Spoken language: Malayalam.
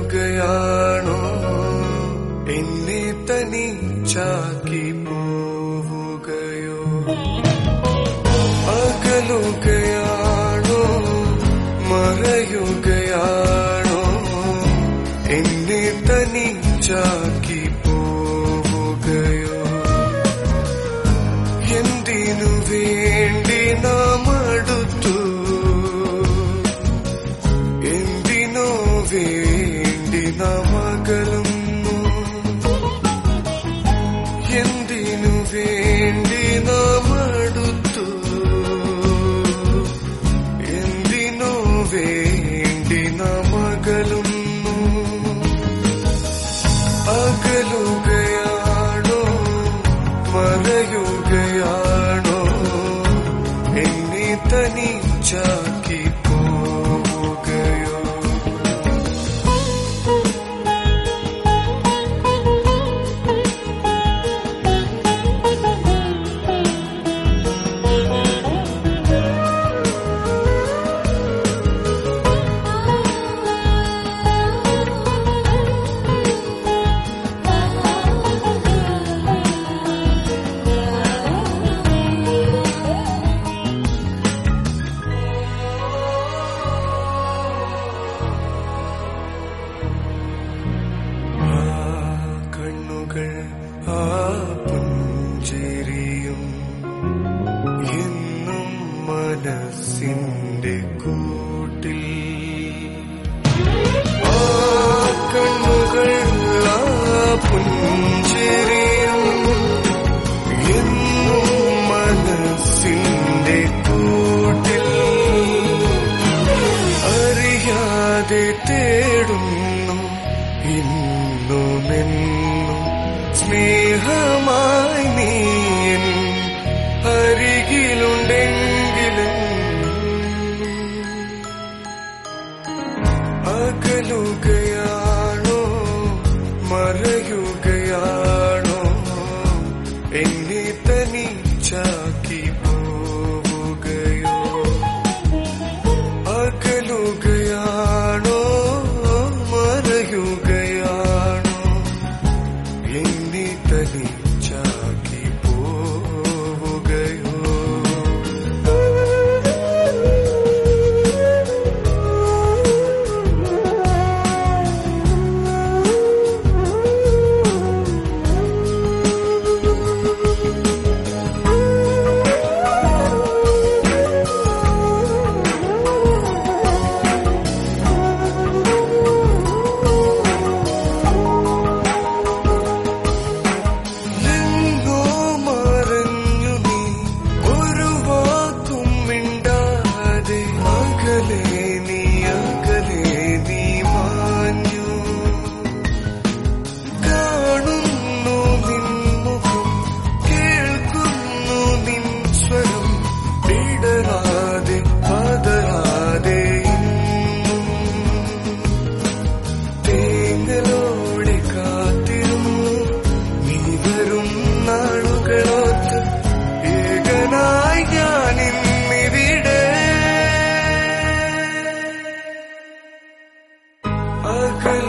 അകലുകയാണോ എന്നെ തനിച്ചാക്കി പോവുകയോ അകലുകയാണോ മറയുകയാണോ എന്നെ തനിച്ചാക്കി പോവുകയോ എന്തിനു വേണ്ടി നാം അടുത്തു എന്തിനോ വേണ്ടി നാം അകലുന്നു എന്തിനു വേണ്ടി നാം അടുത്തു എന്തിനോ വേണ്ടി നാം അകലുന്നു അകലുകയാണോ മറയുകയാണോ എന്നെ തനിച്ചാക്കി പോവുകയോ ആ കണ്ണുകൾ ആ പുഞ്ചിരിയും എന്നും മനസ്സിന്റെ കൂട്ടിൽ ആ കണ്ണുകൾ ആ പുഞ്ചിരിയും എന്നും മനസ്സിന്റെ കൂട്ടിൽ അറിയാതെ തേടുന്നു ഇന്നുമെന്നും സ്നേഹമായി നീ എൻ അരികിലുണ്ടെങ്കിലും അകലുകയാണോ മറയുകയാണോ എന്നെ തനിച്ചാക്കി പോവുകയോ അകലുകയാണോ മറയുകയാണോ എന്നെ തനിച്ചാക്കി പോവുകയോ എങ്ങോ മറഞ്ഞു നീ ഒരു വാക്കും മിണ്ടാതെ അകലെ നീ അകലെ നീ മാഞ്ഞു കാണുന്നു നിൻ മുഖം കേൾക്കുന്നു നിൻ സ്വരം ഇടരാതെ പതരാതെ ഇന്നും തേങ്ങലോടെ കാത്തിരുന്നു നീ വരും നാളുകളോത്ത് ഏകനായി ഞാൻ ഇന്നിവിടെ അകല